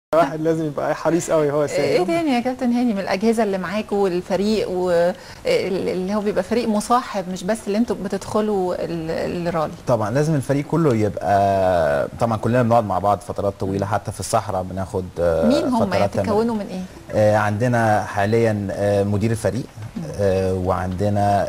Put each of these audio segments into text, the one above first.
واحد لازم يبقى حريص قوي هو ايه سايق تاني يا كابتن هاني من الاجهزه اللي معاكوا والفريق واللي هو بيبقى فريق مصاحب مش بس اللي انتوا بتدخلوا ال- الرالي طبعا لازم الفريق كله يبقى طبعا كلنا بنقعد مع بعض فترات طويله حتى في الصحراء بناخد آه، مين هم فترات تمرين. يتكونوا من ايه آه، عندنا حاليا آه، مدير الفريق آه، وعندنا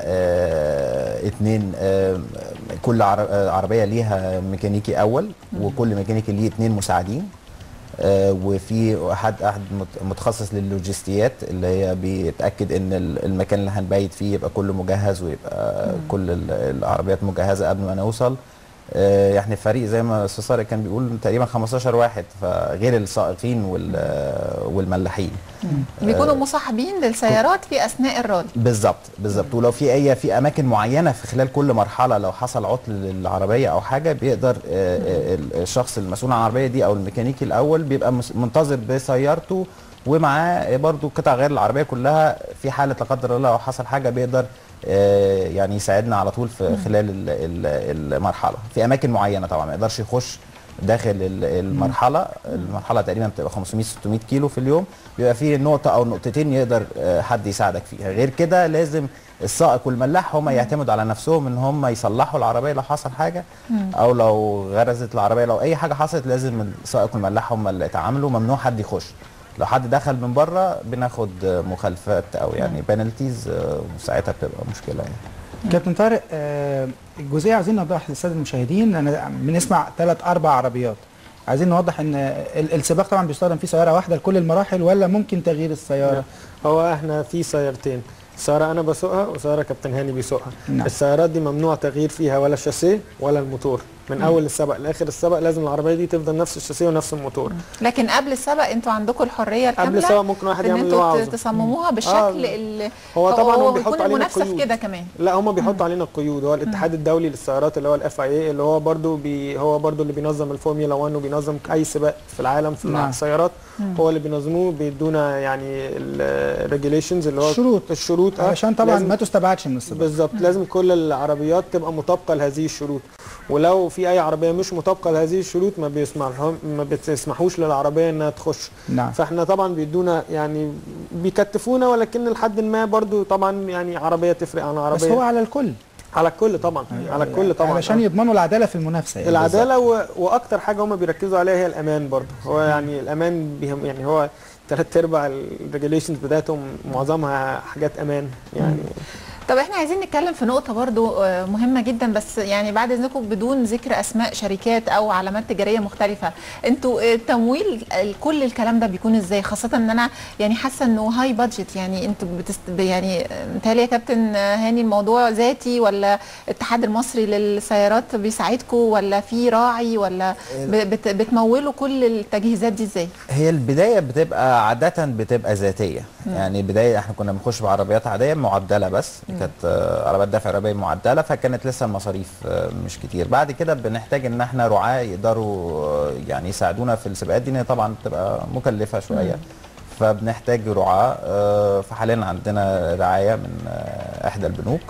آه، اتنين آه، كل عر- آه، عربيه ليها ميكانيكي اول وكل ميكانيكي ليه اتنين مساعدين آه، وفي حد احد مت- متخصص للوجستيات اللي هي بيتاكد ان ال- المكان اللي هنبيت فيه يبقى كله مجهز ويبقى كل ال- العربيات مجهزه قبل ما نوصل آه، يعني الفريق زي ما استاذ طارق كان بيقول تقريبا 15 واحد فغير السائقين وال- والملاحين بيكونوا مصاحبين للسيارات في اثناء الرالي بالظبط بالظبط ولو في اي في اماكن معينه في خلال كل مرحله لو حصل عطل للعربيه او حاجه بيقدر آه، آه، الشخص المسؤول عن العربيه دي او الميكانيكي الاول بيبقى مس- منتظر بسيارته ومعاه برضو قطع غير العربيه كلها في حاله لا قدر الله لو حصل حاجه بيقدر آه، يعني يساعدنا على طول في خلال ال- ال- المرحله في اماكن معينه طبعا ما يقدرش يخش داخل ال- المرحله المرحله تقريبا بتبقى 500 600 كيلو في اليوم بيبقى فيه نقطه او نقطتين يقدر آه، حد يساعدك فيها غير كده لازم السائق والملاح هم يعتمدوا على نفسهم ان هم يصلحوا العربيه لو حصل حاجه او لو غرزت العربيه لو اي حاجه حصلت لازم السائق والملاح هم اللي يتعاملوا ممنوع حد يخش لو حد دخل من بره بناخد آه، مخالفات او يعني بنالتيز وساعتها بتبقى مشكله يعني كابتن طارق آه، الجزئيه عايزين نوضح للساده المشاهدين انا بنسمع ثلاث اربع عربيات عايزين نوضح ان ال- السباق طبعا بيستخدم فيه سياره واحده لكل المراحل ولا ممكن تغيير السياره هو احنا في سيارتين سيارة أنا بسوقها وسيارة كابتن هاني بيسوقها نعم. السيارات دي ممنوع تغيير فيها ولا الشاسيه ولا الموتور من أول السبق لآخر السبق لازم العربية دي تفضل نفس الشاسيه ونفس الموتور لكن قبل السبق انتوا عندكم الحريه الكامله قبل السبق ممكن واحد ان يعمل اللي هو انتوا عاوزه تصمموها بالشكل آه. اللي هو طبعا هو بيحط بيكون علينا المنافسه في قيود. كده كمان لا هم بيحطوا علينا القيود هو الاتحاد الدولي للسيارات اللي هو الاف اي اي اللي هو برضو بي هو برضو اللي بينظم الفورمولا 1 وبينظم اي سباق في العالم في نعم. السيارات هو اللي بينظموه بيدونا يعني الريجوليشنز اللي هو الشروط. الشروط آه. علشان طبعا لازم- ما تستبعدش من السباق بالظبط لازم كل العربيات تبقى مطابقه لهذه الشروط ولو في اي عربيه مش مطابقه لهذه الشروط ما بيسمحهم ما بتسمحوش للعربيه انها تخش نعم فاحنا طبعا بيدونا يعني بيكتفونا ولكن لحد ما برضو طبعا يعني عربيه تفرق عن بس عربيه هو على الكل على الكل طبعا على الكل طبعا علشان آه. يضمنوا العداله في المنافسه يعني العداله و... واكتر حاجه هم بيركزوا عليها هي الامان برضو هو يعني الامان بيهم يعني هو ثلاث ارباع الريجوليشنز بتاعتهم معظمها حاجات امان يعني طب احنا عايزين نتكلم في نقطة برضو آه، مهمة جدا بس يعني بعد اذنكم بدون ذكر اسماء شركات او علامات تجارية مختلفة انتوا آه، تمويل ال- كل الكلام ده بيكون ازاي خاصة ان انا يعني حاسة انه هاي بادجت يعني انتوا بتست يعني آه، متهيألي يا كابتن آه، هاني الموضوع ذاتي ولا الاتحاد المصري للسيارات بيساعدكم ولا في راعي ولا ب- بت بتمولوا كل التجهيزات دي ازاي؟ هي البدايه بتبقى عاده بتبقى ذاتيه يعني بدايه احنا كنا بنخش بعربيات عاديه معدله بس كانت آه، عربيات دفع رباعي معدله فكانت لسه المصاريف آه، مش كتير بعد كده بنحتاج ان احنا رعاه يقدروا آه، يعني يساعدونا في السباقات دي لأن طبعا بتبقى مكلفه شويه فبنحتاج رعاة آه، فحاليا عندنا رعاية من آه، إحدى البنوك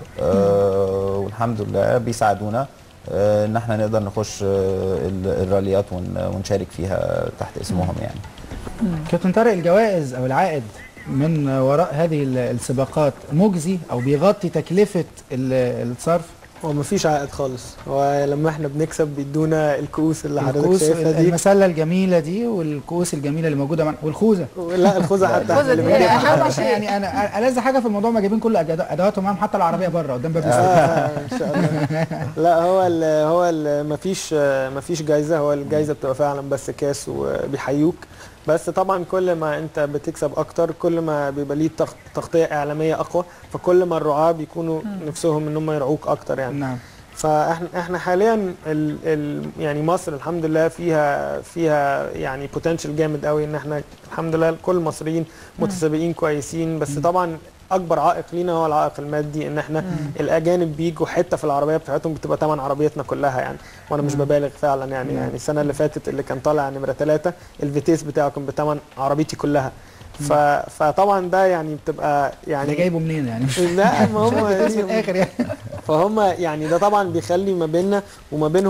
آه، والحمد لله بيساعدونا آه، إن احنا نقدر نخش آه، ال- الراليات ون- ونشارك فيها تحت اسمهم يعني كابتن طارق الجوائز او العائد من وراء هذه ال- السباقات مجزي او بيغطي تكلفه ال- الصرف هو مفيش عائد خالص هو لما احنا بنكسب بيدونا الكؤوس اللي حضرتك الكؤوس شايفها دي المسله الجميله دي والكؤوس الجميله اللي موجوده معنا والخوذه لا الخوذه حتى الخوذة احنا اللي دي بنجيبها. أهم شيء. يعني انا ألذ حاجه في الموضوع ما جايبين كل أدوات- ادواتهم معاهم حتى العربيه بره قدام باب الاستوديو. آه، ان شاء الله لا هو ال هو ال مفيش مفيش جايزه هو الجايزه بتبقى فعلا بس كاس وبيحيوك بس طبعا كل ما انت بتكسب اكتر كل ما بيبقى ليه تغ- تغطيه اعلاميه اقوى فكل ما الرعاه بيكونوا نفسهم ان هم يرعوك اكتر يعني نعم فاحنا احنا حاليا ال ال يعني مصر الحمد لله فيها فيها يعني بوتنشال جامد قوي ان احنا الحمد لله كل المصريين متسابقين كويسين بس طبعا اكبر عائق لينا هو العائق المادي ان احنا الاجانب بيجوا حته في العربيه بتاعتهم بتبقى ثمن عربيتنا كلها يعني وانا مش ببالغ فعلا يعني يعني السنه اللي فاتت اللي كان طالع نمره ثلاثة الفيتيس بتاعه كان بثمن عربيتي كلها ف... فطبعا ده يعني بتبقى يعني ده جايبه منين يعني لا ما هم في الاخر يعني فهم يعني ده طبعا بيخلي ما بيننا وما بينهم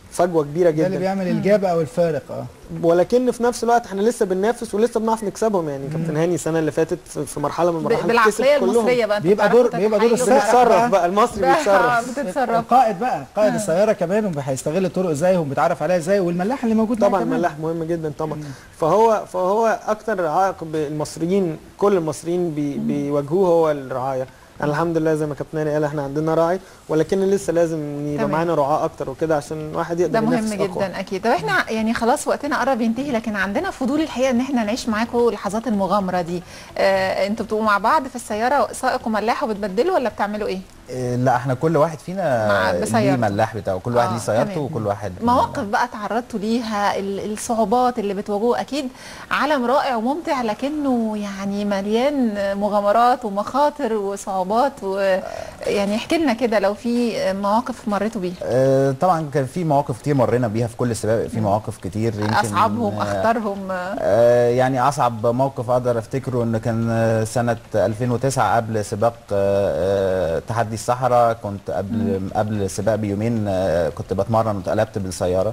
فجوه كبيره ده اللي جدا بيعمل الجاب او الفارق اه ولكن في نفس الوقت احنا لسه بننافس ولسه بنعرف نكسبهم يعني كابتن هاني السنه اللي فاتت في في مرحله من ب- المراحل بالعقليه كسب كلهم. المصريه بقى أنتوا بيبقى بتعرفوا دور- بيبقى دور تتحايلوا السائق بقى. بيتصرف بقى المصري بقى بيتصرف بتتصرف القائد بقى قائد السياره كمان وهيستغل الطرق ازاي وبيتعرف عليها ازاي والملاح اللي موجود معاه طبعا كمان. الملاح مهم جدا طبعا فهو فهو اكتر عائق ب- المصريين كل المصريين بي بيواجهوه هو الرعايه أنا الحمد لله زي ما كابتن هاني قال احنا عندنا راعي ولكن لسه لازم يبقى تمام. معانا رعاة اكتر وكده عشان الواحد يقدر ده مهم ينافس أقوى. جدا اكيد طب احنا يعني خلاص وقتنا قرب ينتهي لكن عندنا فضول الحقيقه ان احنا نعيش معاكم لحظات المغامره دي آه انتوا بتبقوا مع بعض في السياره سائق وملاح وبتبدلوا ولا بتعملوا ايه إيه، لا احنا كل واحد مع- فينا ليه بسيارته. ملاح بتاعه كل واحد آه، ليه سيارته تمام. وكل واحد مواقف بقى تعرضتوا ليها ال- الصعوبات اللي بتواجهوه اكيد عالم رائع وممتع لكنه يعني مليان مغامرات ومخاطر وصعوبات ويعني احكي لنا كده لو في مواقف مريتوا بيها آه، طبعا كان في مواقف كتير مرينا بيها في كل سباق في مواقف كتير يمكن اصعبهم آه، اختارهم آه، يعني اصعب موقف اقدر افتكره ان كان آه، سنه 2009 قبل سباق آه، آه، تحدي الصحراء كنت قبل قبل السباق بيومين آه، كنت بتمرن واتقلبت بالسياره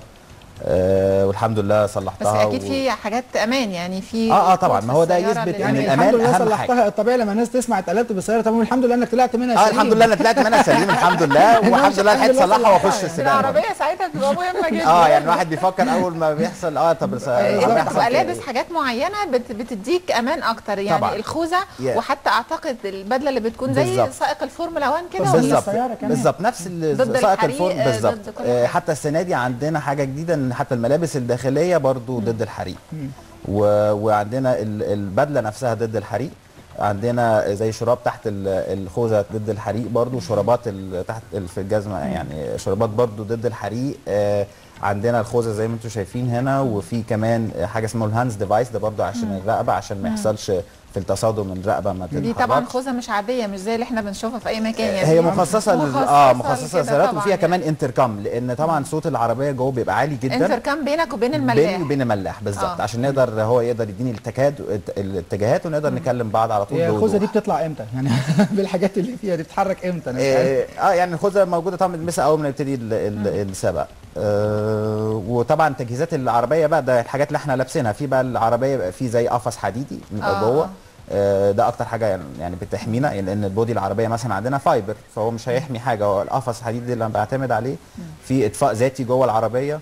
آه، والحمد لله بس صلحتها اكيد و- في حاجات امان يعني في آه، آه، طبعاً، ركود في ما هو ده السيارة يثبت اللي- إن يعني الأمان الحمد لله أهم صلحتها الطبيعي لما الناس تسمع اتقلبت بالسياره طب الحمد لله انك طلعت منها اه سليم. الحمد لله انا طلعت منها سليم الحمد لله والحمد لله لحقت الحمد لله اصلحها واخش صلحتها. السباق العربيه ساعتها بتبقى مهمه جدا اه يعني الواحد بيفكر اول ما بيحصل اه طب الس- انت لما يحصل بتبقى كده لابس إيه؟ حاجات معينه بت بتديك امان اكتر يعني طبعاً. الخوذه Yeah. وحتى اعتقد البدله اللي بتكون زي بالظبط. سائق الفورمولا 1 كده بس ولا بالظبط. بالظبط السيارة كمان. بالظبط نفس ال- ضد سائق الحريق، الفرن آه، بالظبط ضد كل آه، حاجة. حتى السنه دي عندنا حاجه جديده ان حتى الملابس الداخليه برضو ضد الحريق و... وعندنا ال- البدله نفسها ضد الحريق عندنا زي شراب تحت ال- الخوذه ضد الحريق برضو شرابات ال- تحت ال- في الجزمه يعني شرابات برضو ضد الحريق آه، عندنا الخوذه زي ما انتم شايفين هنا وفي كمان حاجه اسمها الهاندز ديفايس ده برضو عشان الرقبه عشان ما يحصلش في التصادم الرقبه ما دي طبعا تتحركش. خوذه مش عاديه مش زي اللي احنا بنشوفها في اي مكان يعني هي دي مخصصه لل... مخصصة اه مخصصه لكده للسيارات طبعاً وفيها يعني. كمان انتركام لان طبعا صوت العربيه جوه بيبقى عالي جدا انتركام بينك وبين بيني الملاح وبين الملاح بالظبط آه. آه. عشان نقدر هو يقدر يديني التكاد الاتجاهات ونقدر نكلم بعض على طول هي بوضوح. الخوذه دي بتطلع امتى يعني بالحاجات اللي فيها دي بتتحرك امتى انا مش عارف. اه آه، يعني الخوذه موجوده طبعا بنلبسها اول ما نبتدي ال- ال- السباق آه وطبعا تجهيزات العربيه بقى ده الحاجات اللي احنا لابسينها في بقى العربيه يبقى في زي قفص حديدي بيبقى آه. جوه آه، ده اكتر حاجه يعني- يعني بتحمينا يعني لان البودي العربيه مثلا عندنا فايبر فهو مش هيحمي حاجه هو القفص الحديدي اللي انا بعتمد عليه في اطفاء ذاتي جوه العربيه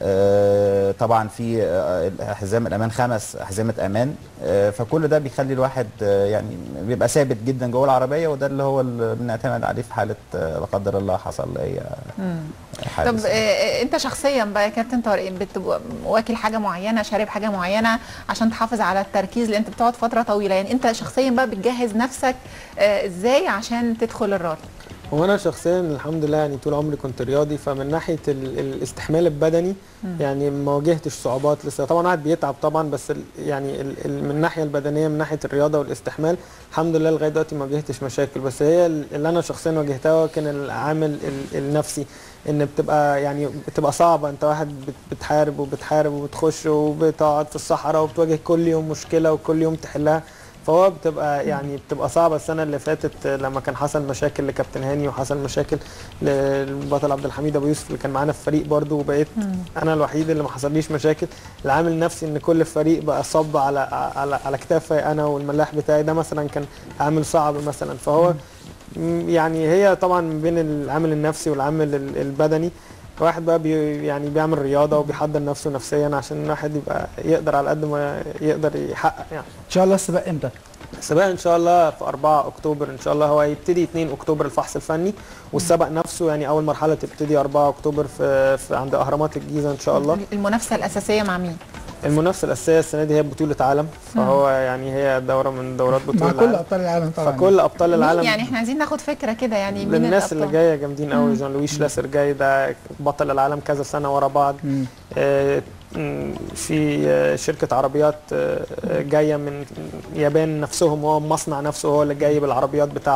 آه، طبعا في آه، حزام الامان خمس حزامه امان آه، فكل ده بيخلي الواحد آه، يعني بيبقى ثابت جدا جوه العربيه وده اللي هو اللي بنعتمد عليه في حاله آه، لا قدر الله حصل اي طب حادث آه، آه، انت شخصيا بقى يا كابتن طارق بتبقى واكل حاجه معينه شارب حاجه معينه عشان تحافظ على التركيز لان انت بتقعد فتره طويله يعني انت شخصيا بقى بتجهز نفسك آه، ازاي عشان تدخل الرالي هو انا شخصيا الحمد لله يعني طول عمري كنت رياضي فمن ناحيه ال- الاستحمال البدني يعني ما واجهتش صعوبات لسه طبعا واحد بيتعب طبعا بس ال يعني ال ال من الناحيه البدنيه من ناحيه الرياضه والاستحمال الحمد لله لغايه دلوقتي ما واجهتش مشاكل بس هي ال- اللي انا شخصيا واجهتها كان العامل ال- النفسي ان بتبقى يعني بتبقى صعبه انت واحد بت- بتحارب وبتحارب وبتخش وبتقعد في الصحراء وبتواجه كل يوم مشكله وكل يوم تحلها فهو بتبقى يعني بتبقى صعبه السنه اللي فاتت لما كان حصل مشاكل لكابتن هاني وحصل مشاكل للبطل عبد الحميد ابو يوسف اللي كان معانا في الفريق برضه وبقيت انا الوحيد اللي ما حصليش مشاكل العامل النفسي ان كل الفريق بقى صب على على على كتافي انا والملاح بتاعي ده مثلا كان عامل صعب مثلا فهو م- يعني هي طبعا من بين العامل النفسي والعامل ال- البدني الواحد بقى بي يعني بيعمل رياضه وبيحضر نفسه نفسيا عشان الواحد يبقى يقدر على قد ما يقدر يحقق يعني ان شاء الله السباق امتى السباق ان شاء الله في 4 اكتوبر ان شاء الله هو هيبتدي 2 اكتوبر الفحص الفني والسبق نفسه يعني اول مرحله تبتدي 4 اكتوبر في, في عند اهرامات الجيزه ان شاء الله المنافسه الاساسيه مع مين المنافسه الاساسيه السنه دي هي بطوله عالم فهو يعني هي دوره من دورات بطوله مع كل العالم ابطال العالم طبعا فكل ابطال مين العالم يعني احنا عايزين ناخد فكره كده يعني مين للناس اللي الأبطال؟ جايه جامدين قوي جان لويس لاسر جاي ده بطل العالم كذا سنه ورا بعض مم. آه، م، في آه، شركة عربيات آه، آه، جاية من اليابان نفسهم هو مصنع نفسه هو اللي جايب العربيات بتاعته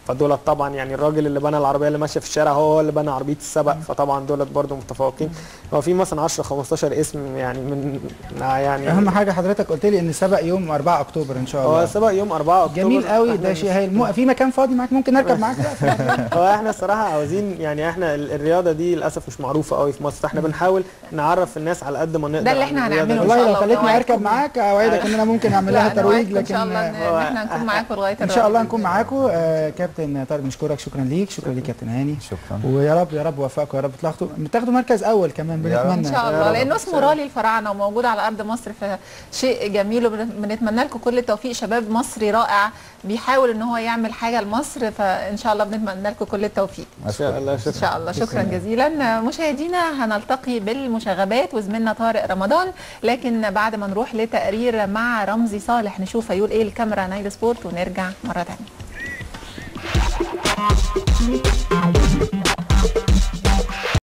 فدولت طبعا يعني الراجل اللي بنى العربيه اللي ماشيه في الشارع هو اللي بنى عربيه السبق فطبعا دولت برضو متفوقين هو في مثلا 10 15 اسم يعني من يعني اهم حاجه حضرتك قلت لي ان سبق يوم 4 اكتوبر ان شاء هو الله سبق يوم 4 اكتوبر جميل قوي إحنا ده مش- شيء هايل مو- في مكان فاضي معاك ممكن نركب معاك بقى هو احنا الصراحه عاوزين يعني احنا ال- الرياضه دي للاسف مش معروفه قوي في مصر فاحنا بنحاول نعرف الناس على قد ما نقدر ده اللي عن احنا الرياضة هنعمله دي. إن شاء والله لو الله خليتني ونوعدكم. اركب معاك اوعدك ان انا ممكن اعمل لها لا، ترويج نوعدكم ان شاء الله ان لكن هو- إن احنا نكون معاكم لغايه ان شاء الله الرابع نكون بإذن معاكم آه كابتن طارق نشكرك شكرا ليك شكرا ليك كابتن هاني شكرا ويا رب يا رب وفقكم يا رب تاخدوا تاخدوا مركز اول كمان يا رب. بنتمنى ان شاء يا الله رب. لانه اسمه رالي الفراعنه وموجود على ارض مصر فشيء جميل وبنتمنى لكم كل التوفيق شباب مصري رائع بيحاول ان هو يعمل حاجه لمصر فان شاء الله بنتمنى لكم كل التوفيق ان شاء الله ان شكرا شاء الله شكرا جزيلا مشاهدينا هنلتقي بالمشاغبات وزميلنا طارق رمضان لكن بعد ما نروح لتقرير مع رمزي صالح نشوف هيقول ايه الكاميرا نايل سبورت ونرجع مره ثانيه